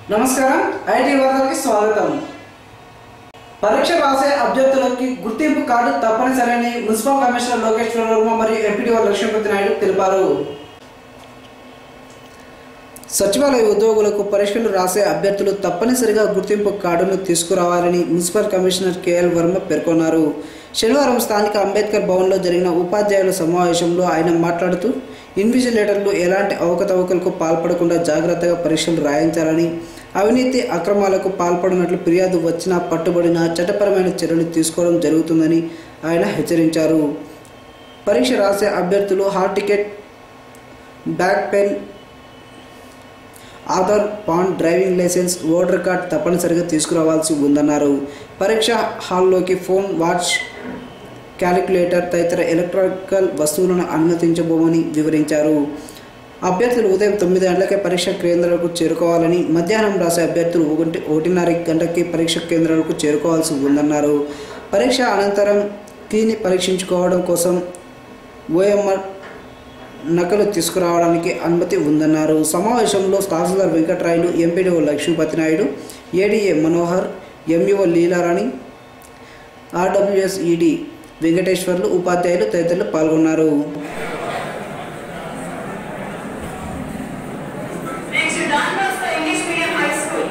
నమస్కారం ఐటీ వార్తలకి స్వాగతం పరీక్ష రాసే అభ్యర్థులకి గుర్తింపు కార్డు తప్పనిసరని మున్సిపల్ కమిషనర్ లోకేశ్వర వర్మ మరియు ఎంపీడీఓ లక్ష్మీపతి నాయుడు తెలిపారు సచివాలయ ఉద్యోగులకు పరీక్షలు రాసే అభ్యర్థులు తప్పనిసరిగా గుర్తింపు కార్డును తీసుకురావాలని మున్సిపల్ కమిషనర్ కేఎల్ వర్మ పేర్కొన్నారు శనివారం స్థానిక అంబేద్కర్ భవన్లో జరిగిన ఉపాధ్యాయుల సమావేశంలో ఆయన మాట్లాడుతూ ఇన్విజిలేటర్లు ఎలాంటి అవకతవకలకు పాల్పడకుండా జాగ్రత్తగా పరీక్షలు రాయించాలని అవినీతి అక్రమాలకు పాల్పడినట్లు ఫిర్యాదు వచ్చినా పట్టుబడిన చట్టపరమైన చర్యలు తీసుకోవడం జరుగుతుందని ఆయన హెచ్చరించారు పరీక్ష రాసే అభ్యర్థులు hall ticket black pen Aadhaar PAN driving licence voter card తప్పనిసరిగా తీసుకురావాల్సి ఉందన్నారు పరీక్ష హాల్లోకి ఫోన్ వాచ్ క్యాలిక్యులేటర్ తదితర ఎలక్ట్రికల్ వస్తువులను అనుమతించబోమని వివరించారు అభ్యర్థులు ఉదయం తొమ్మిది గంటలకే పరీక్ష కేంద్రాలకు చేరుకోవాలని మధ్యాహ్నం రాసే అభ్యర్థులు ఒకటి ఒకటిన్నర గంటకి పరీక్ష కేంద్రాలకు చేరుకోవాల్సి ఉందన్నారు పరీక్ష అనంతరం కీని పరీక్షించుకోవడం కోసం ఓఎంఆర్ నకలు తీసుకురావడానికి అనుమతి ఉందన్నారు సమావేశంలో tahsildar Venkatrayalu MPDO Lakshmipathi Naidu ADA Manohar MEO Leelarani RWS ED Venkateswarlu ఉపాధ్యాయులు తదితరులు పాల్గొన్నారు Next to Don Bosco English Medium High School.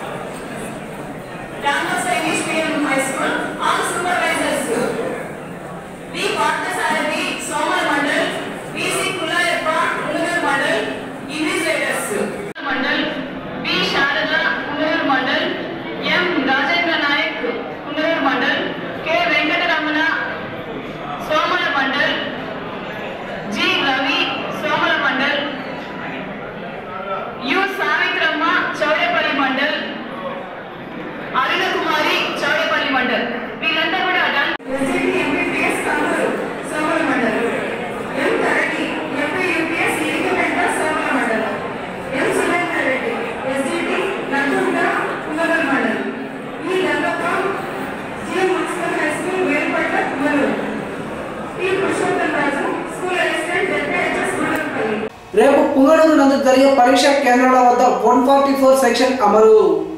Don Bosco English Medium High School, all supervisors. V. Parthasarathy, Somal Mandal, V. C. Kulayappa, Ungar Mandal, Invigilators. Mandal, V. Sharada, Ungar Mandal, M. Rajendra Nayak, Ungar Mandal, K. Venkateramana, Somala Mandal, G. Ravi, Somala Mandal, U Savithramma Chowdepalli mandal Aruna Kumari Chowdepalli mandal వీళ్ళంతా కూడా done MPPS Kurnool Somala mandal M thirty MP UPS లీగమెంట Somala mandal M Surender Reddy SGT Nalgonda Kungal mandal E Rangappa GM municipal high school Verupatla Kumaruru E Purushottam Raju school assistant ZPHS Gundapalli రేపు పుంగడూరు నందు జరిగే పరీక్షా కేంద్రాల వద్ద one forty four section అమలు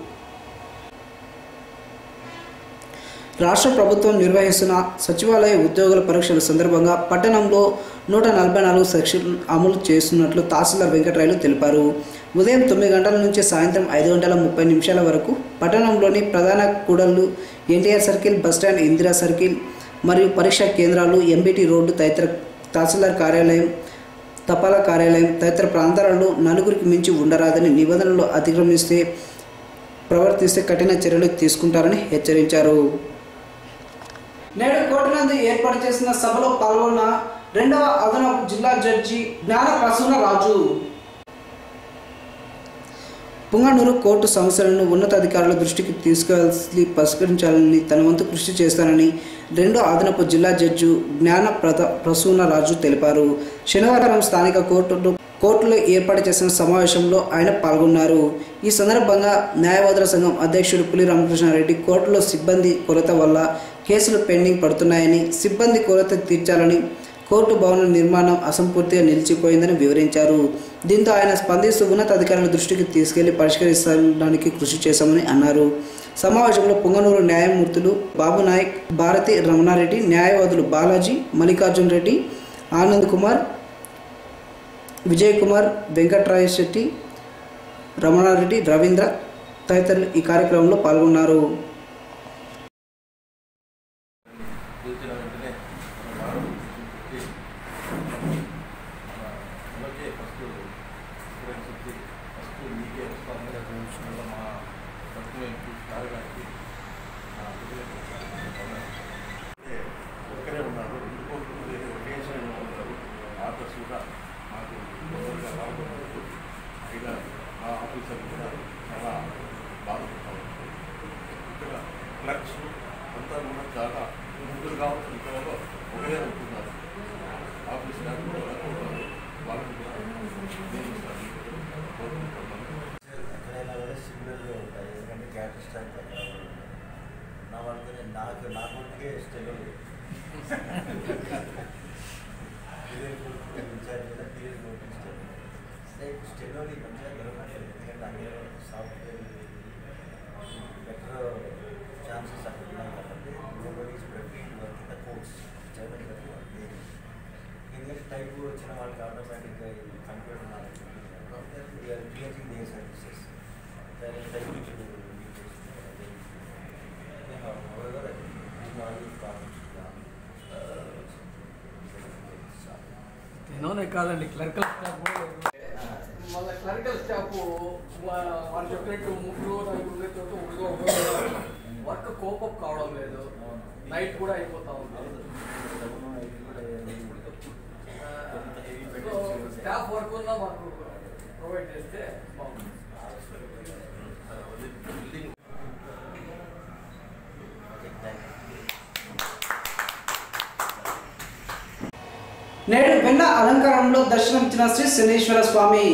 రాష్ట్ర ప్రభుత్వం నిర్వహిస్తున్న సచివాలయ ఉద్యోగుల పరీక్షల సందర్భంగా పట్టణంలో నూట నలభై నాలుగు సెక్షన్ అమలు చేస్తున్నట్లు తహసీల్దార్ వెంకటరాయలు తెలిపారు ఉదయం తొమ్మిది గంటల నుంచి సాయంత్రం ఐదు గంటల ముప్పై నిమిషాల వరకు పట్టణంలోని ప్రధాన కూడళ్లు NTR circle bus stand Indira circle మరియు పరీక్షా కేంద్రాలు ఎంబీటీ రోడ్డు తదితర తహసీల్దార్ కార్యాలయం తపాలా కార్యాలయం తదితర ప్రాంతాలలో నలుగురికి మించి ఉండరాదని నిబంధనలు అతిక్రమిస్తే ప్రవర్తిస్తే కఠిన చర్యలు తీసుకుంటారని హెచ్చరించారు నేడు కోర్టు నందు ఏర్పాటు చేసిన సభలో పాల్గొన్న రెండవ అదనపు జిల్లా జడ్జి జ్ఞాన ప్రసూన రాజు పుంగనూరు కోర్టు సమస్యలను ఉన్నతాధికారుల దృష్టికి తీసుకెళ్లి పరిష్కరించాలని తన వంతు కృషి చేస్తానని రెండో అదనపు జిల్లా జడ్జి జ్ఞాన ప్రత ప్రసూన రాజు తెలిపారు శనివారం స్థానిక కోర్టులో కోర్టులో ఏర్పాటు చేసిన సమావేశంలో ఆయన పాల్గొన్నారు ఈ సందర్భంగా న్యాయవాదుల సంఘం అధ్యక్షుడు పులి రామకృష్ణారెడ్డి కోర్టులో సిబ్బంది కొరత వల్ల కేసులు పెండింగ్ పడుతున్నాయని సిబ్బంది కొరత తీర్చాలని కోర్టు భవన నిర్మాణం అసంపూర్తిగా నిలిచిపోయిందని వివరించారు దీంతో ఆయన స్పందిస్తూ ఉన్నతాధికారుల దృష్టికి తీసుకెళ్లి పరిష్కరించడానికి కృషి చేశామని అన్నారు సమావేశంలో పొంగనూరు న్యాయమూర్తులు బాబు నాయక్ భారతి రమణారెడ్డి న్యాయవాదులు బాలాజీ మల్లికార్జున్ రెడ్డి ఆనంద్ కుమార్ విజయ్ కుమార్ వెంకట్రాయ శెట్టి రమణారెడ్డి రవీంద్ర తదితరులు ఈ కార్యక్రమంలో పాల్గొన్నారు పిలిచిన వెంటనే మన వారు పెట్టి అలాగే ఫస్ట్ ఇన్సూరెన్స్ వచ్చి ఫస్ట్ మీకే వస్తాను రెండు నిమిషంలో మా డాక్యుమెంట్ కారడానికి ఒకరే ఉన్నారు ఇంకొకరు వేరే ఒకేషన్ ఉన్నారు ఆఫీస్ కూడా మాకు తొందరగా రావడం అయినా ఆ ఆఫీసర్ కూడా చాలా బాధపడతారు ఇక్కడ క్లర్క్స్ అంతా కూడా చాలా ముగ్గురు కావచ్చు ఇంట్లో ఒకరే ఉంటున్నారు ఆఫీస్ స్టాఫ్ కూడా ఉన్నారు వాళ్ళని కూడా నియమిస్తాను కోరుకుంటున్నాను ఎక్కడైనా కూడా సిమిలర్గా ఉంటాయి ఎందుకంటే గ్యాప్ స్టాక్ ప్రకారం నా వాళ్ళకి నాకు నా కొట్టుకే ఇష్టం పీరియడ్ ఇన్ఛార్జ్ కదా పీరియడ్ నోట్ ఇష్టం టైప్ స్టెనోని మంచిగా దొరకట్లేదు ఎందుకంటే అన్ని సాఫ్ట్వేర్ బెటర్ ఛాన్సెస్ అక్కడ ఉన్నాయి కాబట్టి nobody is preferring work in the course Germany ఎందుకంటే టైప్ వచ్చిన వాళ్ళకి ఆటోమేటిక్గా computer knowledge we are creating the services type however, in all these problems, ఎన్నోనే కాదండి క్లర్కల్ స్టాఫ్ కూడా లేదు. మళ్ళీ క్లరికల్ స్టాఫ్ వాళ్ళు చెప్పినట్టు ముగ్గురు నలుగురు ఉండే చోట ఒకటిగా ఉపయోగపడదు వర్క్ కోపప్ కావడం లేదు నైట్ కూడా అయిపోతా ఉంది స్టాఫ్ వర్క్ ఉన్నా మాకు ప్రొవైడ్ చేస్తే బాగుంది నేడు వెన్న అలంకారంలో దర్శనమిచ్చిన శ్రీ శనేశ్వర స్వామి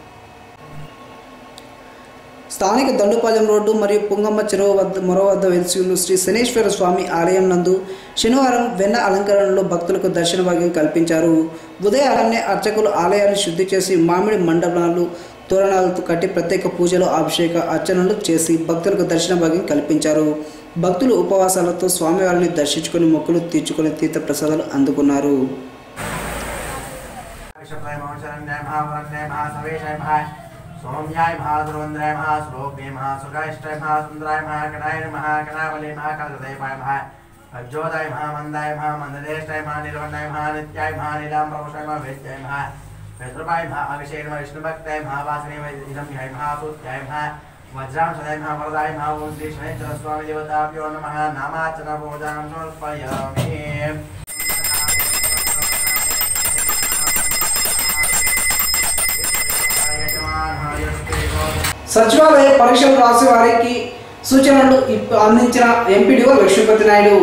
స్థానిక దండుపాలెం రోడ్డు మరియు పుంగమ్మ చెరువు వద్ద మరో వద్ద వెలిసి ఉన్న శ్రీ శనేశ్వర స్వామి ఆలయం నందు శనివారం వెన్న అలంకరణలో భక్తులకు దర్శన భాగ్యం కల్పించారు ఉదయాన్నే అర్చకులు ఆలయాన్ని శుద్ధి చేసి మామిడి మండపాలు తోరణాలతో కట్టి ప్రత్యేక పూజలు అభిషేక అర్చనలు చేసి భక్తులకు దర్శన భాగ్యం కల్పించారు భక్తులు ఉపవాసాలతో స్వామివారిని దర్శించుకొని మొక్కులు తీర్చుకొని తీర్థ ప్రసాదాలు అందుకున్నారు विषप्रय शरण्य महावरण्य महासवेशय महा सौम्याय महाध्रुवन्द्राय महाश्लोक्य महासुगाष्टय महासुन्दराय महाकटाय महाकटावली महाकालदेवाय महा अज्योदाय महामन्दाय महामन्दलेष्टाय महानिर्वण्णाय महानित्याय महानीलाम्बरोषाय महावेद्याय महा पितृपाय महाअभिषेक विष्णुभक्ताय महावासिनी वैद्यम्याय महासूत्याय महा वज्रां सदाय महावरदाय महा ओं श्री शनेश्वर स्वामी देवताभ्यो नमः नामार्चन पूजां समर्पयामि సచివాలయ పరీక్షలు రాసే వారికి సూచనలు ఇప్ప- అందించిన ఎంపీడీఓ లక్ష్మీపతి నాయుడు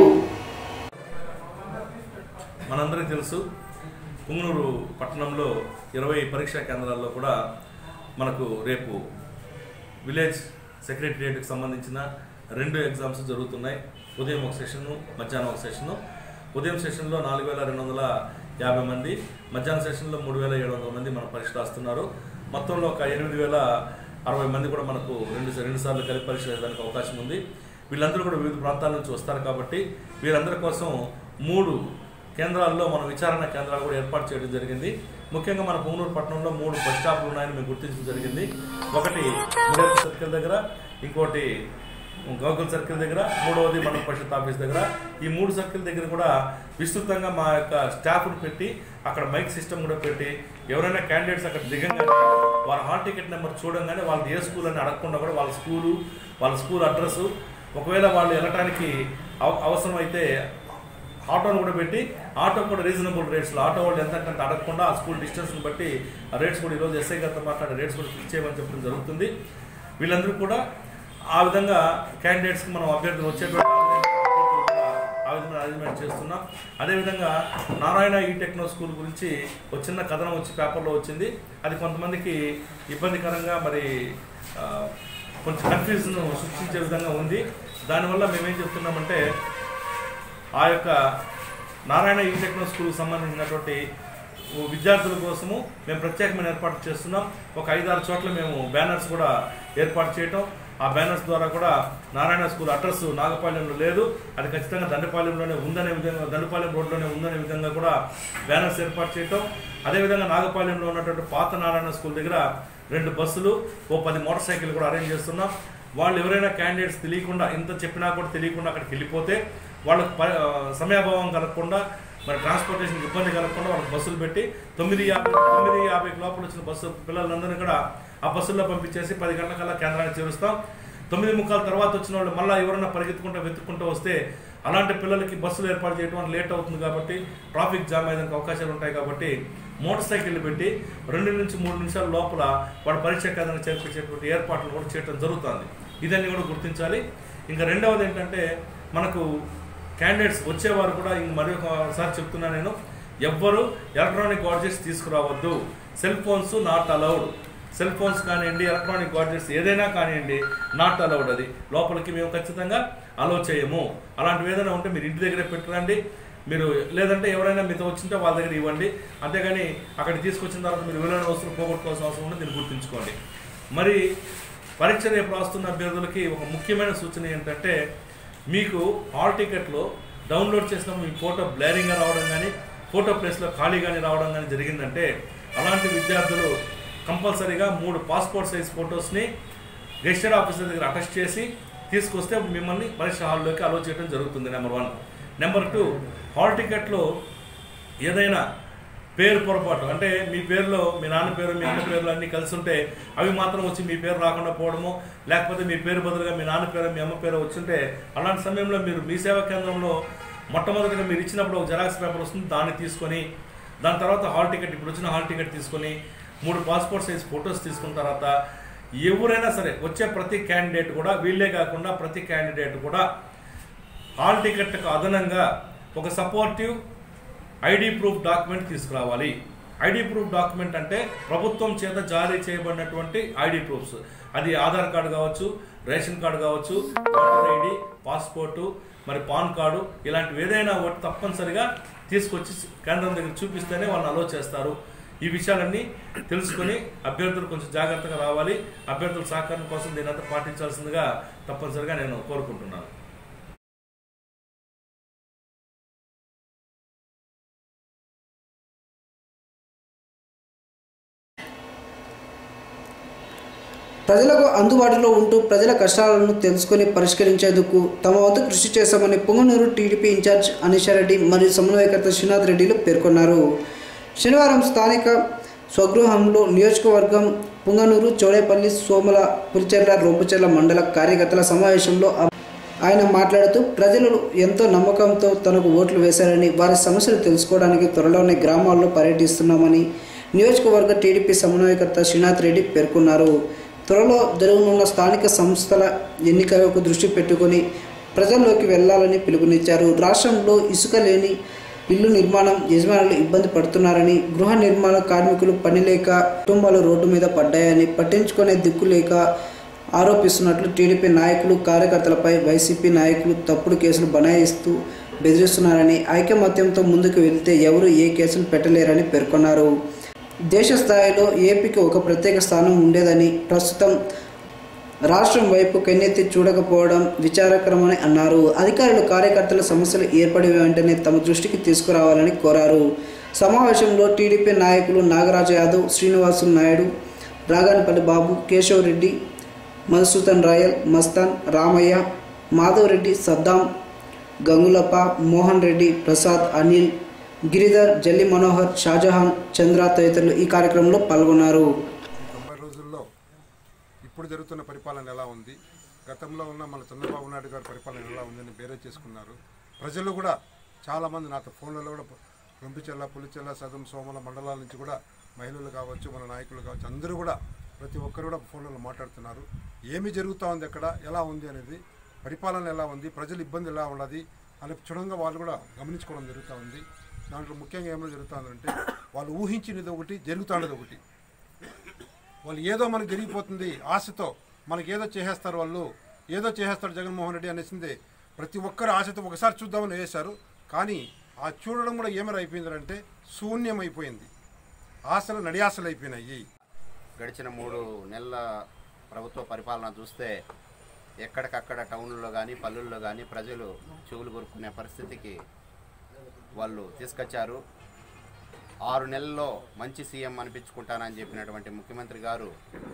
మనందరికీ తెలుసు పుంగనూరు పట్టణంలో ఇరవై పరీక్షా కేంద్రాల్లో కూడా మనకు రేపు విలేజ్ సెక్రటరియేట్కి సంబంధించిన రెండు ఎగ్జామ్స్ జరుగుతున్నాయి ఉదయం ఒక సెషను మధ్యాహ్నం ఒక సెషను ఉదయం సెషన్లో నాలుగు వేల రెండు వందల యాభై మంది మధ్యాహ్నం సెషన్లో మూడు వేల ఏడు వందల మంది మన పరీక్ష రాస్తున్నారు మొత్తంలో ఒక ఎనిమిది వేల అరవై మంది కూడా మనకు రెండు రెండు సార్లు కలిపి పరీక్ష రాయడానికి అవకాశం ఉంది వీళ్ళందరూ కూడా వివిధ ప్రాంతాల నుంచి వస్తారు కాబట్టి వీరందరి కోసం మూడు కేంద్రాల్లో మనం విచారణ కేంద్రాలు కూడా ఏర్పాటు చేయడం జరిగింది ముఖ్యంగా మన పొంగనూరు పట్టణంలో మూడు బస్ స్టాప్లు ఉన్నాయని మేము గుర్తించడం జరిగింది ఒకటి ముడేపు సర్కిల్ దగ్గర ఇంకోటి గోకుల్ సర్కిల్ దగ్గర మూడవది మన పరిషత్ ఆఫీస్ దగ్గర ఈ మూడు సర్కిల్ దగ్గర కూడా విస్తృతంగా మా యొక్క స్టాఫ్ను పెట్టి అక్కడ మైక్ సిస్టమ్ కూడా పెట్టి ఎవరైనా క్యాండిడేట్స్ అక్కడ దిగంగానే వారి హాల్ టికెట్ నెంబర్ చూడంగానే వాళ్ళది ఏ స్కూల్ అని అడగకుండా కూడా వాళ్ళ స్కూలు వాళ్ళ స్కూల్ అడ్రస్ ఒకవేళ వాళ్ళు వెళ్ళటానికి అవ- అవసరమైతే ఆటోను కూడా పెట్టి ఆటో కూడా రీజనబుల్ రేట్స్లో ఆటో వాళ్ళు ఎంత అంటే అడగకుండా ఆ స్కూల్ డిస్టెన్స్ని బట్టి ఆ రేట్స్ కూడా ఈరోజు ఎస్ఐ గారితో మాట్లాడే రేట్స్ కూడా ఫిక్స్ చేయమని చెప్పడం జరుగుతుంది వీళ్ళందరూ కూడా ఆ విధంగా క్యాండిడేట్స్కి మనం అభ్యర్థులు వచ్చేటువంటి ఆ విధంగా అరేంజ్మెంట్ చేస్తున్నాం అదేవిధంగా నారాయణ ఈ టెక్నో స్కూల్ గురించి ఒక చిన్న కథనం వచ్చి పేపర్లో వచ్చింది అది కొంతమందికి ఇబ్బందికరంగా మరి ఆ, కొంచెం కన్ఫ్యూజన్ సృష్టించే విధంగా ఉంది దానివల్ల మేమేం చెప్తున్నామంటే ఆ యొక్క నారాయణ ఈ టెక్నో స్కూల్కి సంబంధించినటువంటి విద్యార్థుల కోసము మేము ప్రత్యేకమైన ఏర్పాటు చేస్తున్నాం ఒక ఐదారు చోట్ల మేము బ్యానర్స్ కూడా ఏర్పాటు చేయటం ఆ బ్యానర్స్ ద్వారా కూడా నారాయణ స్కూల్ అడ్రస్ నాగపాలెంలో లేదు అది ఖచ్చితంగా దండపాలెంలోనే ఉందనే విధంగా దండపాలెం రోడ్లోనే ఉందనే విధంగా కూడా బ్యానర్స్ ఏర్పాటు చేయటం అదేవిధంగా నాగపాలెంలో ఉన్నటువంటి పాత నారాయణ స్కూల్ దగ్గర రెండు బస్సులు ఓ పది మోటార్ సైకిల్ కూడా అరేంజ్ చేస్తున్నాం వాళ్ళు ఎవరైనా క్యాండిడేట్స్ తెలియకుండా ఇంత చెప్పినా కూడా తెలియకుండా అక్కడికి వెళ్ళిపోతే వాళ్ళకు ప- ఆ, సమయాభావం కలగకుండా మరి ట్రాన్స్పోర్టేషన్ ఇబ్బంది కలగకుండా వాళ్ళకి బస్సులు పెట్టి తొమ్మిది యాభై తొమ్మిది యాభై లోపల వచ్చిన బస్సు పిల్లలందరినీ కూడా ఆ బస్సుల్లో పంపించేసి పది గంటలకల్లా కేంద్రానికి చేరుస్తాం తొమ్మిది ముక్కాల తర్వాత వచ్చిన వాళ్ళు మళ్ళీ ఎవరైనా పరిగెత్తుకుంటూ వెతుక్కుంటూ వస్తే అలాంటి పిల్లలకి బస్సులు ఏర్పాటు చేయడం వల్ల లేట్ అవుతుంది కాబట్టి ట్రాఫిక్ జామ్ అయ్యేదానికి అవకాశాలు ఉంటాయి కాబట్టి మోటార్ సైకిల్ పెట్టి రెండు నుంచి మూడు నిమిషాల లోపల వాళ్ళ పరీక్ష కేంద్రానికి చేర్పించేటువంటి ఏర్పాట్లు కూడా చేయడం జరుగుతుంది ఇదన్నీ కూడా గుర్తించాలి ఇంకా రెండవది ఏంటంటే మనకు క్యాండిడేట్స్ వచ్చేవారు కూడా ఇంక మరి ఒకసారి చెప్తున్నా నేను ఎవ్వరు ఎలక్ట్రానిక్ గాడ్జెట్స్ తీసుకురావద్దు cell phones not allowed cell phones కానివ్వండి ఎలక్ట్రానిక్ గాడ్జెట్స్ ఏదైనా కానివ్వండి నాట్ అలౌడ్ అది లోపలికి మేము ఖచ్చితంగా అలౌ చేయము అలాంటివి ఏదైనా ఉంటే మీరు ఇంటి దగ్గరే పెట్టురండి మీరు లేదంటే ఎవరైనా మీతో వచ్చింటే వాళ్ళ దగ్గర ఇవ్వండి అంతేగాని అక్కడికి తీసుకొచ్చిన తర్వాత మీరు విలువైన వస్తువులు పోగొట్టుకోవాల్సిన అవసరం ఉంది దీన్ని గుర్తుంచుకోండి మరి పరీక్ష రేపు రాస్తున్న అభ్యర్థులకి ఒక ముఖ్యమైన సూచన ఏంటంటే మీకు హాల్ టికెట్లో డౌన్లోడ్ చేసినప్పుడు మీ ఫోటో బ్లరింగ్గా రావడం కానీ ఫోటో ప్లేస్లో ఖాళీ కానీ రావడం కానీ జరిగిందంటే అలాంటి విద్యార్థులు కంపల్సరీగా మూడు పాస్పోర్ట్ సైజ్ ఫొటోస్ని గెస్టెడ్ ఆఫీసర్ దగ్గర అటెస్ట్ చేసి తీసుకొస్తే మిమ్మల్ని పరీక్ష హాల్లోకి అలో చేయడం జరుగుతుంది number one number two hall టికెట్లో ఏదైనా పేరు పొరపాటు అంటే మీ పేరులో మీ నాన్న పేరు మీ అన్న పేర్లు అన్నీ కలిసి ఉంటే అవి మాత్రం వచ్చి మీ పేరు రాకుండా పోవడము లేకపోతే మీ పేరు బదులుగా మీ నాన్న పేరు మీ అమ్మ పేరు వచ్చుంటే అలాంటి సమయంలో మీరు మీ సేవా కేంద్రంలో మొట్టమొదటిగా మీరు ఇచ్చినప్పుడు ఒక జెరాక్స్ పేపర్ వస్తుంది దాన్ని తీసుకొని దాని తర్వాత హాల్ టికెట్ ఇప్పుడు వచ్చిన హాల్ టికెట్ తీసుకొని మూడు పాస్పోర్ట్ సైజ్ ఫొటోస్ తీసుకున్న తర్వాత ఎవరైనా సరే వచ్చే ప్రతి క్యాండిడేట్ కూడా వీళ్ళే కాకుండా ప్రతి క్యాండిడేట్ కూడా హాల్ టికెట్కు అదనంగా ఒక సపోర్టివ్ ఐడి ప్రూఫ్ డాక్యుమెంట్ తీసుకురావాలి ఐడి ప్రూఫ్ డాక్యుమెంట్ అంటే ప్రభుత్వం చేత జారీ చేయబడినటువంటి ఐడి ప్రూఫ్స్ అది ఆధార్ కార్డు కావచ్చు రేషన్ కార్డు కావచ్చు ఓటర్ ఐడి పాస్పోర్టు మరి పాన్ కార్డు ఇలాంటివి ఏదైనా ఒకటి తప్పనిసరిగా తీసుకొచ్చి కేంద్రం దగ్గర చూపిస్తేనే వాళ్ళని అలో చేస్తారు ఈ విషయాలన్నీ తెలుసుకొని అభ్యర్థులు కొంచెం జాగ్రత్తగా రావాలి అభ్యర్థుల సహకారం కోసం దీనంతా పాటించాల్సిందిగా తప్పనిసరిగా నేను కోరుకుంటున్నాను ప్రజలకు అందుబాటులో ఉంటూ ప్రజల కష్టాలను తెలుసుకొని పరిష్కరించేందుకు తమ వంతు కృషి చేశామని పొంగనూరు టీడీపీ ఇన్ఛార్జ్ అనీషారెడ్డి మరియు సమన్వయకర్త శ్రీనాథ్ రెడ్డిలు పేర్కొన్నారు శనివారం స్థానిక స్వగృహంలో నియోజకవర్గం పుంగనూరు చౌడేపల్లి సోమల పులిచెర్ల రొంపుచెర్ల మండల కార్యకర్తల సమావేశంలో ఆయన మాట్లాడుతూ ప్రజలు ఎంతో నమ్మకంతో తనకు ఓట్లు వేశారని వారి సమస్యలు తెలుసుకోవడానికి త్వరలోనే గ్రామాల్లో పర్యటిస్తున్నామని నియోజకవర్గ టీడీపీ సమన్వయకర్త శ్రీనాథ్ రెడ్డి పేర్కొన్నారు త్వరలో జరగనున్న స్థానిక సంస్థల ఎన్నికలకు దృష్టి పెట్టుకొని ప్రజల్లోకి వెళ్లాలని పిలుపునిచ్చారు రాష్ట్రంలో ఇసుక లేని ఇల్లు నిర్మాణం యజమానులు ఇబ్బంది పడుతున్నారని గృహ నిర్మాణ కార్మికులు పని లేక కుటుంబాలు రోడ్డు మీద పడ్డాయని పట్టించుకునే దిక్కు లేక ఆరోపిస్తున్నట్లు టీడీపీ నాయకులు కార్యకర్తలపై వైసీపీ నాయకులు తప్పుడు కేసులు బనాయిస్తూ బెదిరిస్తున్నారని ఐకమత్యంతో ముందుకు వెళ్తే ఎవరు ఏ కేసులు పెట్టలేరని పేర్కొన్నారు దేశ స్థాయిలో ఏపీకి ఒక ప్రత్యేక స్థానం ఉండేదని ప్రస్తుతం రాష్ట్రం వైపు కన్నెత్తి చూడకపోవడం విచారకరమని అన్నారు అధికారులు కార్యకర్తల సమస్యలు ఏర్పడి వెంటనే తమ దృష్టికి తీసుకురావాలని కోరారు సమావేశంలో టీడీపీ నాయకులు నాగరాజ యాదవ్ శ్రీనివాసు నాయుడు రాగానిపల్లి బాబు కేశవ్ రెడ్డి మధుసూదన్ రాయల్ మస్తాన్ రామయ్య మాధవ్ రెడ్డి సద్దాం గంగులప్ప మోహన్ రెడ్డి ప్రసాద్ అనిల్ గిరిధర్ జల్లి మనోహర్ షాజహాన్ చంద్ర తదితరులు ఈ కార్యక్రమంలో పాల్గొన్నారు తొంభై రోజుల్లో ఇప్పుడు జరుగుతున్న పరిపాలన ఎలా ఉంది గతంలో ఉన్న మన చంద్రబాబు నాయుడు గారి పరిపాలన ఎలా ఉందని బేరే చేసుకున్నారు ప్రజలు కూడా చాలామంది నాతో ఫోన్లలో కూడా రొంపిచెల్ల పులిచెల్ల సదం సోమల మండలాల నుంచి కూడా మహిళలు కావచ్చు మన నాయకులు కావచ్చు అందరూ కూడా ప్రతి ఒక్కరు కూడా ఫోన్లలో మాట్లాడుతున్నారు ఏమి జరుగుతూ ఉంది ఎక్కడ ఎలా ఉంది అనేది పరిపాలన ఎలా ఉంది ప్రజల ఇబ్బంది ఎలా ఉన్నది అని క్షుణ్ణంగా వాళ్ళు కూడా గమనించుకోవడం జరుగుతూ ఉంది దాంట్లో ముఖ్యంగా ఏమైనా జరుగుతుందంటే వాళ్ళు ఊహించినది ఒకటి జరుగుతున్నది ఒకటి వాళ్ళు ఏదో మనకు జరిగిపోతుంది ఆశతో మనకి ఏదో చేసేస్తారు వాళ్ళు ఏదో చేసేస్తాడు జగన్మోహన్ రెడ్డి అనేసింది ప్రతి ఒక్కరు ఆశతో ఒకసారి చూద్దామని వేశారు కానీ ఆ చూడడం కూడా ఏమైనా అయిపోయిందంటే శూన్యం అయిపోయింది ఆశలు నడియాసలు అయిపోయినాయి గడిచిన మూడు నెలల ప్రభుత్వ పరిపాలన చూస్తే ఎక్కడికక్కడ టౌన్లో కానీ పల్లెల్లో కానీ ప్రజలు చెవులు కొరుక్కునే పరిస్థితికి వాళ్ళు తీసుకొచ్చారు ఆరు నెలల్లో మంచి సీఎం అనిపించుకుంటానని చెప్పినటువంటి ముఖ్యమంత్రి గారు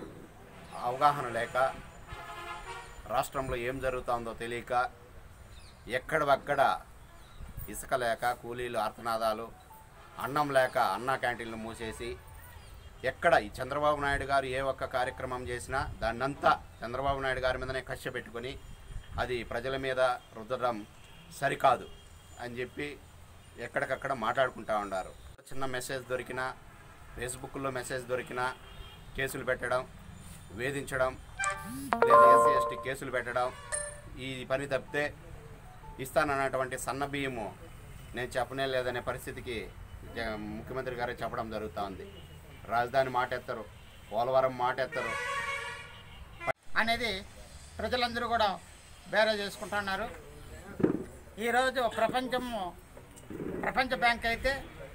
అవగాహన లేక రాష్ట్రంలో ఏం జరుగుతుందో తెలియక ఎక్కడవక్కడ ఇసుక లేక కూలీలు ఆర్తనాదాలు అన్నం లేక అన్నా క్యాంటీన్లు మూసేసి ఎక్కడ ఈ చంద్రబాబు నాయుడు గారు ఏ ఒక్క కార్యక్రమం చేసినా దాన్నంతా చంద్రబాబు నాయుడు గారి మీదనే కష్ట పెట్టుకొని అది ప్రజల మీద రుద్దడం సరికాదు అని చెప్పి ఎక్కడికక్కడ మాట్లాడుకుంటా ఉన్నారు చిన్న మెసేజ్ దొరికినా ఫేస్బుక్లో మెసేజ్ దొరికినా కేసులు పెట్టడం వేధించడం లేదా ఎస్సీ ఎస్టీ కేసులు పెట్టడం ఈ పని తప్పితే ఇస్తానన్నటువంటి సన్న బియ్యము నేను చెప్పనే లేదనే పరిస్థితికి జ- ముఖ్యమంత్రి గారే చెప్పడం జరుగుతూ ఉంది రాజధాని మాట ఎత్తరు పోలవరం మాట ఎత్తరు అనేది ప్రజలందరూ కూడా బేరే చేసుకుంటున్నారు ఈరోజు ప్రపంచము ప్రపంచ బ్యాంక్ అయితే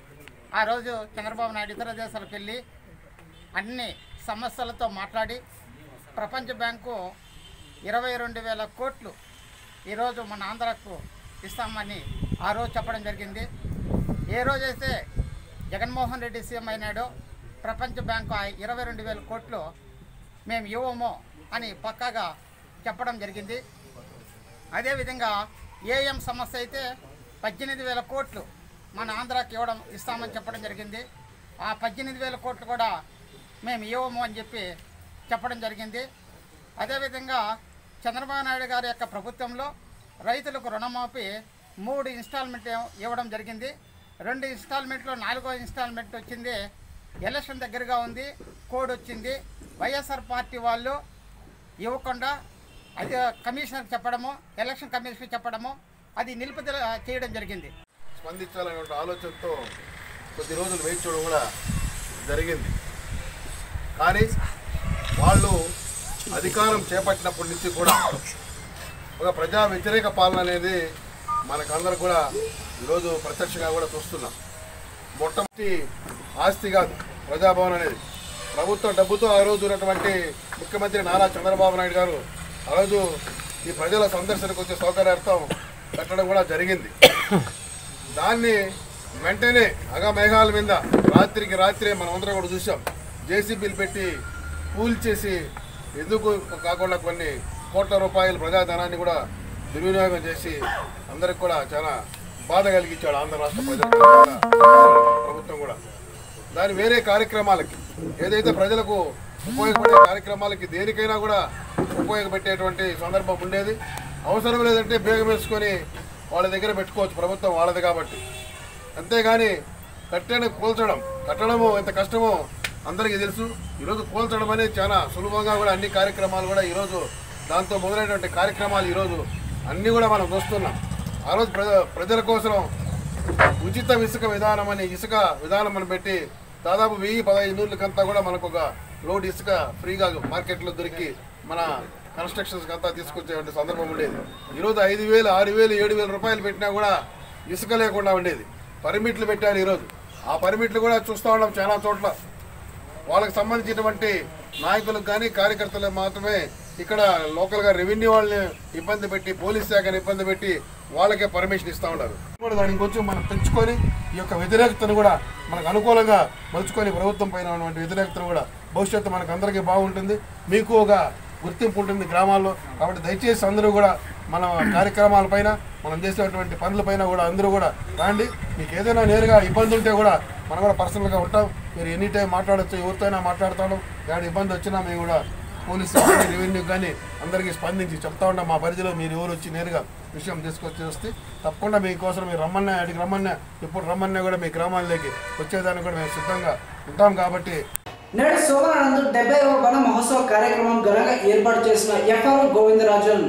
ఆ రోజు చంద్రబాబు నాయుడు ఇతర దేశాలకు వెళ్ళి అన్ని సమస్యలతో మాట్లాడి ప్రపంచ బ్యాంకు ఇరవై రెండు వేల కోట్లు ఈరోజు మన ఆంధ్రాకు ఇస్తామని ఆ రోజు చెప్పడం జరిగింది ఏ రోజైతే జగన్మోహన్ రెడ్డి సీఎం అయినాడో ప్రపంచ బ్యాంకు ఆ ఇరవై రెండు వేల కోట్లు మేము ఇవ్వము అని పక్కాగా చెప్పడం జరిగింది అదేవిధంగా ఏఎం సమస్య అయితే పద్దెనిమిది వేల కోట్లు మన ఆంధ్రాకి ఇవ్వడం ఇస్తామని చెప్పడం జరిగింది ఆ పద్దెనిమిది వేల కోట్లు కూడా మేము ఇవ్వము అని చెప్పి చెప్పడం జరిగింది అదేవిధంగా చంద్రబాబు నాయుడు గారి యొక్క ప్రభుత్వంలో రైతులకు రుణమాఫీ మూడు ఇన్స్టాల్మెంట్ ఇవ్వడం జరిగింది రెండు ఇన్స్టాల్మెంట్లో నాలుగో ఇన్స్టాల్మెంట్ వచ్చింది ఎలక్షన్ దగ్గరగా ఉంది కోడ్ వచ్చింది వైఎస్ఆర్ పార్టీ వాళ్ళు ఇవ్వకుండా అది కమిషనర్కి చెప్పడము ఎలక్షన్ కమిషనర్కి చెప్పడము అది నిలుపుదల చేయడం జరిగింది స్పందించాలనే ఆలోచనతో కొద్ది రోజులు వేచి చూడడం కూడా జరిగింది కానీ వాళ్ళు అధికారం చేపట్టినప్పటి నుంచి కూడా ఒక ప్రజా వ్యతిరేక పాలన అనేది మనకందరూ కూడా ఈరోజు ప్రత్యక్షంగా కూడా చూస్తున్నాం మొట్టమొదటి ఆస్తి కాదు ప్రజాభవన్ అనేది ప్రభుత్వ డబ్బుతో ఆ రోజు ఉన్నటువంటి ముఖ్యమంత్రి నారా చంద్రబాబు నాయుడు గారు ఆ రోజు ఈ ప్రజల సందర్శనకు వచ్చే సౌకర్యార్థం కట్టడం కూడా జరిగింది దాన్ని వెంటనే అగమేఘాల మీద రాత్రికి రాత్రే మనం అందరం కూడా చూసాం జేసీబీలు పెట్టి కూల్చేసి ఎందుకు కాకుండా కొన్ని కోట్ల రూపాయల ప్రజాధనాన్ని కూడా దుర్వినియోగం చేసి అందరికి కూడా చాలా బాధ కలిగించాడు ఆంధ్ర రాష్ట్ర ప్రజలకు కూడా, ప్రభుత్వం కూడా దాని వేరే కార్యక్రమాలకి ఏదైతే ప్రజలకు ఉపయోగపడే కార్యక్రమాలకి దేనికైనా కూడా ఉపయోగపెట్టేటువంటి సందర్భం ఉండేది అవసరం లేదంటే బేగం వేసుకొని వాళ్ళ దగ్గర పెట్టుకోవచ్చు ప్రభుత్వం వాళ్ళది కాబట్టి అంతేగాని కట్టెను కూల్చడం కట్టడము ఎంత కష్టమో అందరికీ తెలుసు ఈరోజు కూల్చడం అనేది చాలా సులభంగా కూడా అన్ని కార్యక్రమాలు కూడా ఈరోజు దాంతో మొదలైనటువంటి కార్యక్రమాలు ఈరోజు అన్నీ కూడా మనం చూస్తున్నాం ఆ రోజు ప్రజ ప్రజల కోసం ఉచిత ఇసుక విధానం అని ఇసుక విధానం అని పెట్టి దాదాపు వెయ్యి పదహైదు నూరులకంతా కూడా మనకు ఒక లోడ్ ఇసుక ఫ్రీగా మార్కెట్లో దొరికి మన కన్స్ట్రక్షన్స్ అంతా తీసుకొచ్చేటువంటి సందర్భం ఉండేది ఈరోజు ఐదు వేలు ఆరు వేలు ఏడు వేల రూపాయలు పెట్టినా కూడా ఇసుక లేకుండా ఉండేది పర్మిట్లు పెట్టారు ఈరోజు ఆ పర్మిట్లు కూడా చూస్తూ ఉన్నాం చాలా చోట్ల వాళ్ళకి సంబంధించినటువంటి నాయకులకు కానీ కార్యకర్తలకు మాత్రమే ఇక్కడ లోకల్గా రెవెన్యూ వాళ్ళని ఇబ్బంది పెట్టి పోలీస్ శాఖని ఇబ్బంది పెట్టి వాళ్ళకే పర్మిషన్ ఇస్తూ ఉన్నారు కూడా దానికి కొంచెం మనం పెంచుకొని ఈ యొక్క వ్యతిరేకతను కూడా మనకు అనుకూలంగా మలుచుకొని ప్రభుత్వం పైన ఉన్నటువంటి వ్యతిరేకతను కూడా భవిష్యత్తు మనకు అందరికీ బాగుంటుంది మీకు ఒక గుర్తింపు ఉంటుంది గ్రామాల్లో కాబట్టి దయచేసి అందరూ కూడా మన కార్యక్రమాలపైన మనం చేసేటువంటి పనులపైన కూడా అందరూ కూడా రాండి మీకు ఏదైనా నేరుగా ఇబ్బంది ఉంటే కూడా మనం కూడా పర్సనల్గా ఉంటాం మీరు ఎనీ టైం మాట్లాడచ్చు ఎవరితోనైనా మాట్లాడతాం ఏమైనా ఇబ్బంది వచ్చినా మేము కూడా పోలీసు కానీ రెవెన్యూ కానీ అందరికీ స్పందించి చెప్తా ఉంటాం మా పరిధిలో మీరు ఎవరు వచ్చి నేరుగా విషయం తీసుకొచ్చి వస్తే తప్పకుండా మీకోసం మీరు రమ్మన్నా అడిగి రమ్మన్నా ఇప్పుడు రమ్మన్నా కూడా మీ గ్రామాల్లోకి వచ్చేదానికి కూడా మేము సిద్ధంగా ఉంటాం కాబట్టి నేడు సోమనానందు డెబ్బై వన మహోత్సవ కార్యక్రమం ఘనంగా ఏర్పాటు చేసిన ఎఫ్ఆర్ గోవిందరాజన్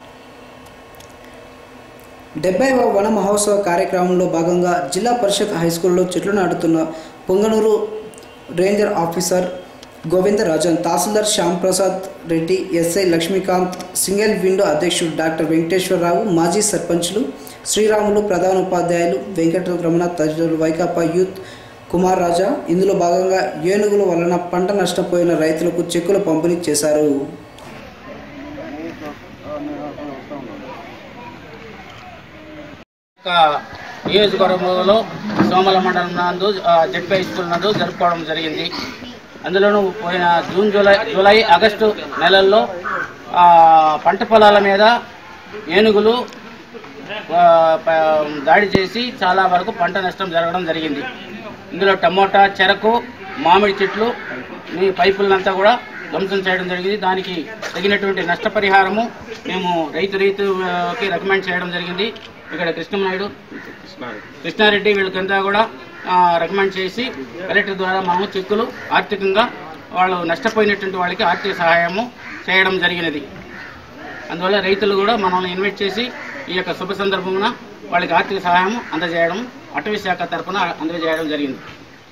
డెబ్బైవ వన మహోత్సవ కార్యక్రమంలో భాగంగా జిల్లా పరిషత్ హై స్కూల్లో చెట్లు నాటుతున్న Punganur ranger officer Govindarajan tahsildar Shyamprasad Reddy SI Lakshmikanth single window అధ్యక్షుడు డాక్టర్ వెంకటేశ్వరరావు మాజీ సర్పంచ్లు శ్రీరాములు ప్రధాన ఉపాధ్యాయులు వెంకటరమణ తదితరులు వైకాపా యూత్ కుమార్ రాజా ఇందులో భాగంగా ఏనుగుల వలన పంట నష్టపోయిన రైతులకు చెక్కులు పంపిణీ చేశారు యొక్క నియోజకవర్గంలో సోమల మండలం నందు ఆ, జడ్పీ హై స్కూల్ నందు జరుపుకోవడం జరిగింది అందులోనూ పోయిన జూన్ జూలై జూలై ఆగస్టు నెలల్లో ఆ, పంట పొలాల మీద ఏనుగులు ఆ, ప- దాడి చేసి చాలా వరకు పంట నష్టం జరగడం జరిగింది ఇందులో టమోటా చెరకు మామిడి చెట్లు ఈ పైపులంతా కూడా ధ్వంసం చేయడం జరిగింది దానికి తగినటువంటి నష్టపరిహారము మేము రైతు రైతుకి రికమెండ్ చేయడం జరిగింది ఇక్కడ కృష్ణనాయుడు కృష్ణారెడ్డి వీళ్ళకంతా కూడా రికమెండ్ చేసి కలెక్టర్ ద్వారా మనము చెక్కులు ఆర్థికంగా వాళ్ళు నష్టపోయినటువంటి వాళ్ళకి ఆర్థిక సహాయము చేయడం జరిగినది అందువల్ల రైతులు కూడా మనల్ని ఇన్వైట్ చేసి ఈ యొక్క శుభ సందర్భమున వాళ్ళకి ఆర్థిక సహాయం అందజేయడం అటవీ శాఖ తరఫున అందజేయడం జరిగింది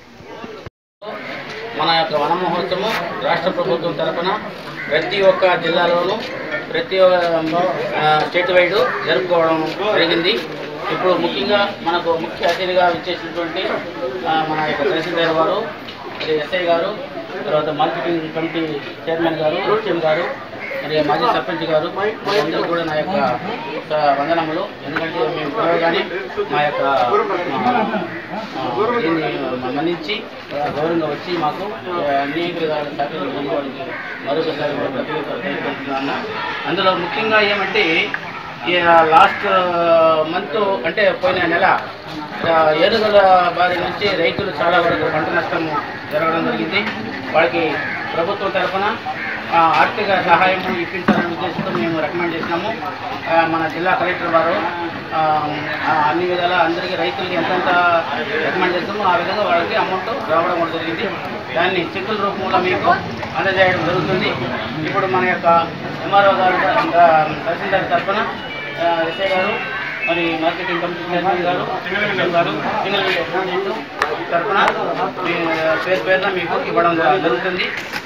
మన యొక్క వన మహోత్సవం రాష్ట్ర ప్రభుత్వం తరఫున ప్రతి ఒక్క జిల్లాలోనూ ప్రతి ఒక్క ఆ, స్టేట్ వైడ్ జరుపుకోవడం జరిగింది ఇప్పుడు ముఖ్యంగా మనకు ముఖ్య అతిథిగా విచ్చేసినటువంటి ఆ, మన యొక్క తహసీల్దార్ గారు మరి ఎస్ఐ గారు తర్వాత మార్కెటింగ్ కమిటీ చైర్మన్ గారు హెచ్ఎం గారు మరి మాజీ సర్పంచ్ గారు అందరూ కూడా నా యొక్క ఒక వందనములు ఎందుకంటే మేము పిలవగానే మా యొక్క ఆ, ఆ, దీన్ని మన్నించి ఆ, గౌరవంగా వచ్చి మాకు ఆ, అన్ని విధాల సహకరించిన వారికి మరొకసారి కూడా ప్రత్యేక తెలియజేస్తున్నాను అందులో ముఖ్యంగా ఏమంటే ఈ లాస్ట్ మంత్ అంటే పోయిన నెల ఆ, ఏనుగుల బారి నుంచి రైతులు చాలా వరకు పంట నష్టం జరగడం జరిగింది వాళ్ళకి ప్రభుత్వం తరఫున ఆ, ఆర్థిక సహాయం ఇప్పించాలనే ఉద్దేశంతో మేము రికమెండ్ చేసినాము ఆ, మన జిల్లా కలెక్టర్ వారు ఆ, ఆ, అన్ని విధాల అందరికీ రైతులకి ఎంతెంత రికమెండ్ చేస్తామో ఆ విధంగా వాళ్ళకి అమౌంట్ రావడం కూడా జరిగింది దాన్ని చెక్కుల రూపంలో మీకు అందజేయడం జరుగుతుంది ఇప్పుడు మన యొక్క ఎంఆర్ఓ గారు ఆ, తహసీల్దార్ తరఫున ఆ, ఎస్ఐ గారు మరి మార్కెటింగ్ కమిటీ చైర్మన్ గారు ఎస్ఎం గారు సింగిల్ విండో అకౌంటెంట్ తరఫున మీ పేరు పేరున మీకు ఇవ్వడం జరుగుతుంది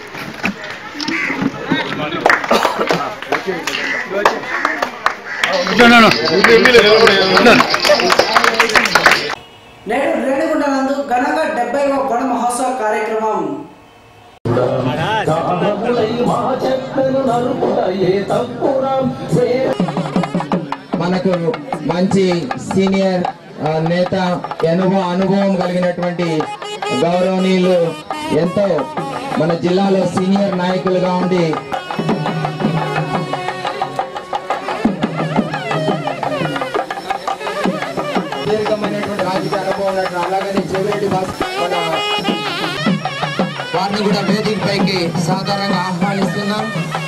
నేడు రేణిగుంట నందు ఘనంగా డెబ్బైవ గణ మహోత్సవ కార్యక్రమం మనకు మంచి సీనియర్ ఆ, నేత అనుభవం అనుభవం కలిగినటువంటి గౌరవనీయులు ఎంతో మన జిల్లాలో సీనియర్ నాయకులుగా ఉండి దీర్ఘమైనటువంటి రాజకీయ అనుభవం ఉన్నట్టు అలాగని చెవిరెడ్డి భాస్ మన వారిని కూడా వేదిక పైకి సాధారణంగా ఆహ్వానిస్తున్నాం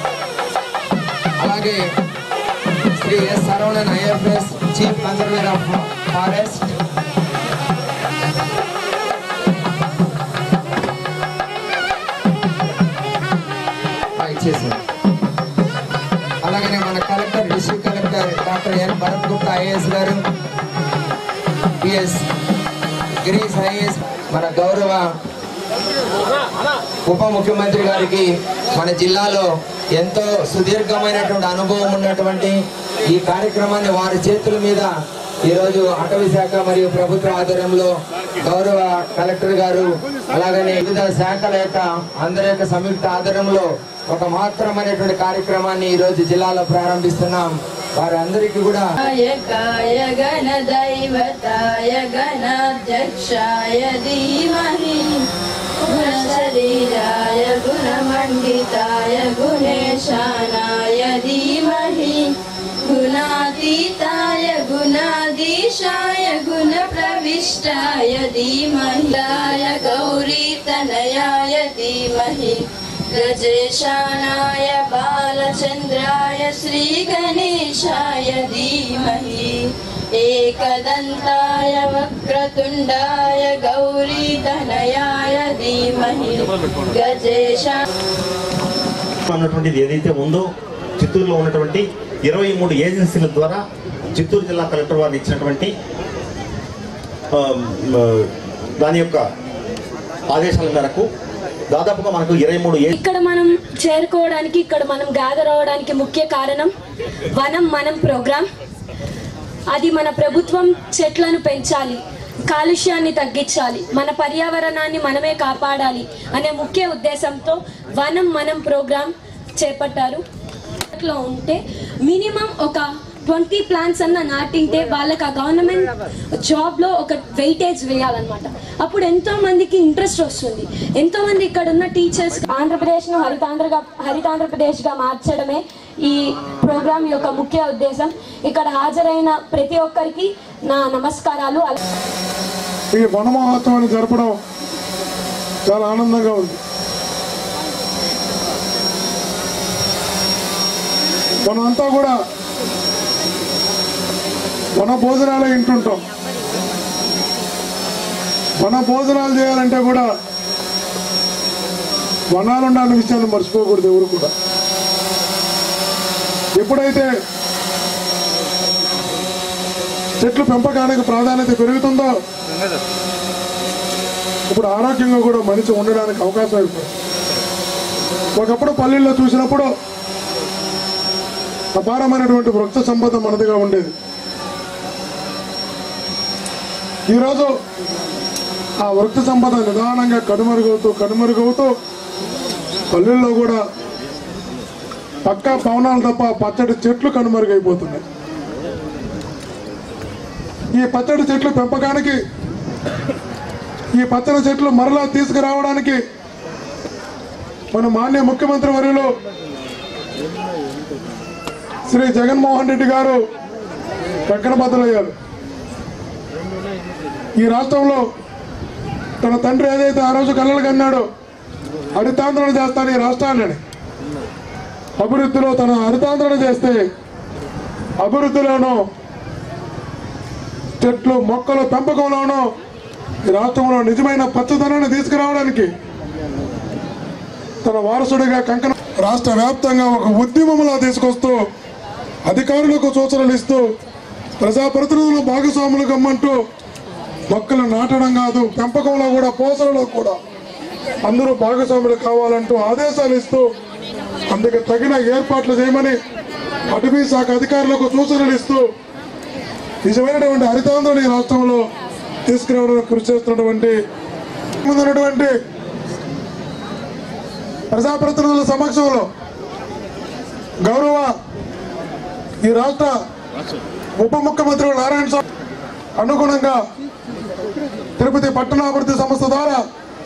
అలాగే Shri S Saravanan IFS chief conservator of forest ఇచ్చేసాం అలాగనే మన collector district collector doctor N Bharat Gupta IAS గారు పిఎస్ గిరీష్ ఐఏఎస్ మన గౌరవ ఉప ముఖ్యమంత్రి గారికి మన జిల్లాలో ఎంతో సుదీర్ఘమైనటువంటి అనుభవం ఉన్నటువంటి ఈ కార్యక్రమాన్ని వారి చేతుల మీద ఈరోజు అటవీ శాఖ మరియు ప్రభుత్వ ఆధ్వర్యంలో గౌరవ కలెక్టర్ గారు అలాగనే వివిధ శాఖల యొక్క అందరి యొక్క సంయుక్త ఆధ్వర్యంలో ఒక మహత్తరమైనటువంటి కార్యక్రమాన్ని ఈ రోజు జిల్లాలో ప్రారంభిస్తున్నాం వారందరికీ కూడా కాయ గణదైవతాయ గణాధ్యక్షాయ ధీమహి గుణశరీరాయ గుణమండితాయ గుణేశానాయ ధీమహి గుణాతీతాయ గుణాధీశాయ గుణప్రవిష్టాయ ధీమహిలాయ గౌరీతనయాయ ధీమహి गजेशानाय बालचन्द्राय श्रीगणेशाय धीमहि एकदन्ताय वक्रतुण्डाय गौरीधनयाय धीमहि गजेशा అన్నటువంటిది ఏదైతే ఉందో చిత్తూరులో ఉన్నటువంటి ఇరవై మూడు ఏజెన్సీల ద్వారా చిత్తూరు జిల్లా కలెక్టర్ వారు ఇచ్చినటువంటి ఆ, మ, దాని యొక్క ఆదేశాల మేరకు దాదాపుగా మనకు ఇరవై మూడు ఏ ఇక్కడ మనం చేరుకోవడానికి ఇక్కడ మనం గ్యాదర్ అవ్వడానికి ముఖ్య కారణం వనం మనం ప్రోగ్రాం అది మన ప్రభుత్వం చెట్లను పెంచాలి కాలుష్యాన్ని తగ్గించాలి మన పర్యావరణాన్ని మనమే కాపాడాలి అనే ముఖ్య ఉద్దేశంతో వనం మనం ప్రోగ్రాం చేపట్టారు లో ఉంటే మినిమం ఒక ట్వంటీ ప్లాన్స్ అన్న నాటింటే వాళ్ళకి ఆ గవర్నమెంట్ జాబ్లో ఒక వెయిటేజ్ వేయాలన్నమాట అప్పుడు ఎంతో మందికి ఇంట్రెస్ట్ వస్తుంది ఎంతో మంది ఇక్కడ ఉన్న టీచర్స్ ఆంధ్రప్రదేశ్ను హరితాంధ్రగా హరితాంధ్రప్రదేశ్గా మార్చడమే ఈ ప్రోగ్రామ్ యొక్క ముఖ్య ఉద్దేశం ఇక్కడ హాజరైన ప్రతి ఒక్కరికి నా నమస్కారాలు అలా ఈ వన మహోత్సవాన్ని జరపడం చాలా ఆనందంగా ఉంది మనమంతా కూడా వన భోజనాలే వింటుంటాం వన భోజనాలు చేయాలంటే కూడా వనాలు ఉండాలనే విషయాన్ని మర్చిపోకూడదు ఎవరు కూడా ఎప్పుడైతే చెట్లు పెంపకానికి ప్రాధాన్యత పెరుగుతుందో ఇప్పుడు ఆరోగ్యంగా కూడా మనిషి ఉండడానికి అవకాశం అయిపోయింది ఒకప్పుడు పల్లెల్లో చూసినప్పుడు అపారమైనటువంటి వృక్ష సంపద మనదిగా ఉండేది ఈరోజు ఆ వృత్తి సంపద నిదానంగా కనుమరుగవుతూ కనుమరుగవుతూ పల్లెల్లో కూడా పక్కా భవనాలు తప్ప పచ్చడి చెట్లు కనుమరుగైపోతున్నాయి ఈ పచ్చడి చెట్లు పెంపకానికి ఈ పచ్చడి చెట్లు మరలా తీసుకురావడానికి మన మాన్య ముఖ్యమంత్రి వర్యులు శ్రీ జగన్మోహన్ రెడ్డి గారు కంకణబద్ధులయ్యారు ఈ రాష్ట్రంలో తన తండ్రి ఏదైతే ఆ రోజు కళ్ళలు కన్నాడో హరితాంధ్రణ చేస్తాను ఈ రాష్ట్రాన్ని అభివృద్ధిలో తన హరితాంధ్రణ చేస్తే అభివృద్ధిలోనూ చెట్లు మొక్కల పెంపకంలోనూ ఈ రాష్ట్రంలో నిజమైన పచ్చదనాన్ని తీసుకురావడానికి తన వారసుడిగా కంకణ రాష్ట్ర వ్యాప్తంగా ఒక ఉద్యమంలా తీసుకొస్తూ అధికారులకు సూచనలు ఇస్తూ ప్రజాప్రతినిధులు భాగస్వాములు గమ్మంటూ మొక్కలు నాటడం కాదు పెంపకంలో కూడా పోసలలో కూడా అందరూ భాగస్వాములు కావాలంటూ ఆదేశాలు ఇస్తూ అందుకు తగిన ఏర్పాట్లు చేయమని అటవీ శాఖ అధికారులకు సూచనలు ఇస్తూ నిజమైనటువంటి హరితాంధ్రుని ఈ రాష్ట్రంలో తీసుకురావడానికి కృషి చేస్తున్నటువంటి ఉన్నటువంటి ప్రజాప్రతినిధుల సమక్షంలో గౌరవ ఈ రాష్ట్ర ఉప ముఖ్యమంత్రి నారాయణ స్వామి అనుగుణంగా తిరుపతి పట్టణాభివృద్ధి సంస్థ ద్వారా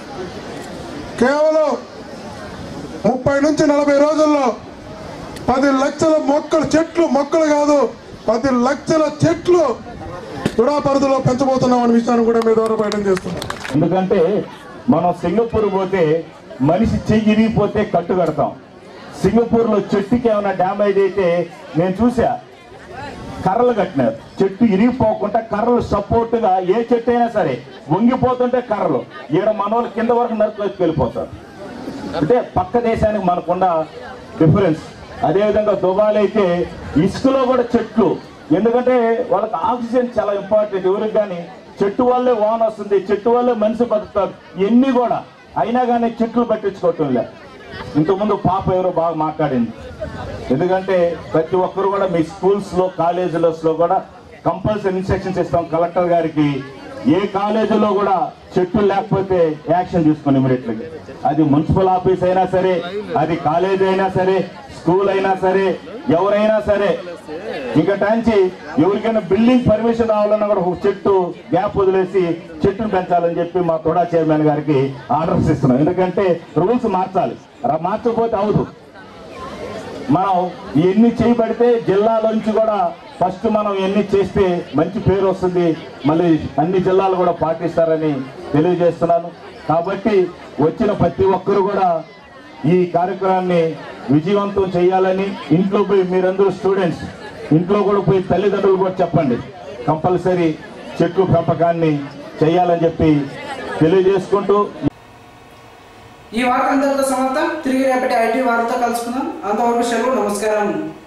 కేవలం ముప్పై నుంచి నలభై రోజుల్లో పది లక్షల మొక్కలు చెట్లు మొక్కలు కాదు పది లక్షల చెట్లు తుడా పరిధిలో పెంచబోతున్నాం అనే విషయాన్ని కూడా మీ ద్వారా బయటం చేస్తున్నాం ఎందుకంటే మనం సింగపూర్ పోతే మనిషి చెయ్యి ఇరిగిపోతే కట్టు కడతాం సింగపూర్లో చెట్టుకి ఏమైనా డ్యామేజ్ అయితే నేను చూసా కర్రలు కట్టినారు చెట్టు ఇరిగిపోకుండా కర్రలు సపోర్ట్గా ఏ చెట్టు అయినా సరే వంగిపోతుంటే కర్రలు ఈడ మన వాళ్ళు కింద వరకు నరుకు వెళ్ళిపోతారు అంటే పక్క దేశానికి మనకున్న డిఫరెన్స్ అదేవిధంగా దుబాయ్ అయితే ఇసుకలో కూడా చెట్లు ఎందుకంటే వాళ్ళకి ఆక్సిజన్ చాలా ఇంపార్టెంట్ ఎవరికి కానీ చెట్టు వల్లే వాన వస్తుంది చెట్టు వల్లే మనిషి బతుకుతారు ఎన్ని కూడా అయినా కానీ చెట్లు పట్టించుకోవటం లే ఇంతకుముందు పాప ఎవరో బాగా మాట్లాడింది ఎందుకంటే ప్రతి ఒక్కరు కూడా మీ స్కూల్స్ లో కాలేజీలో కూడా కంపల్సరీ ఇన్స్ట్రక్షన్స్ ఇస్తాం కలెక్టర్ గారికి ఏ కాలేజీలో కూడా చెట్లు లేకపోతే యాక్షన్ తీసుకుని ఇమీడియట్లీ అది మున్సిపల్ ఆఫీస్ అయినా సరే అది కాలేజ్ అయినా సరే స్కూల్ అయినా సరే ఎవరైనా సరే ఇంకా టాంచి ఎవరికైనా బిల్డింగ్ పర్మిషన్ రావాలన్నా కూడా ఒక చెట్టు గ్యాప్ వదిలేసి చెట్టును పెంచాలని చెప్పి మా తొడా చైర్మన్ గారికి ఆర్డర్స్ ఇస్తున్నాం ఎందుకంటే రూల్స్ మార్చాలి రా- మార్చకపోతే అవదు మనం ఎన్ని చేయబడితే జిల్లాలోంచి కూడా ఫస్ట్ మనం ఎన్ని చేస్తే మంచి పేరు వస్తుంది మళ్ళీ అన్ని జిల్లాలు కూడా పాటిస్తారని తెలియజేస్తున్నాను కాబట్టి వచ్చిన ప్రతి ఒక్కరు కూడా ఈ కార్యక్రమాన్ని విజయవంతం చేయాలని ఇంట్లో పోయి మీరందరూ స్టూడెంట్స్ ఇంట్లో కూడా పోయి తల్లిదండ్రులు కూడా చెప్పండి కంపల్సరీ చెట్లు పెంపకాన్ని చేయాలని చెప్పి తెలియజేసుకుంటూ ఈ వార్త అందరితో సమాప్తం తిరిగి రేపటి ఐటీ వార్తతో కలుసుకుందాం అంతవరకు సెలవు నమస్కారం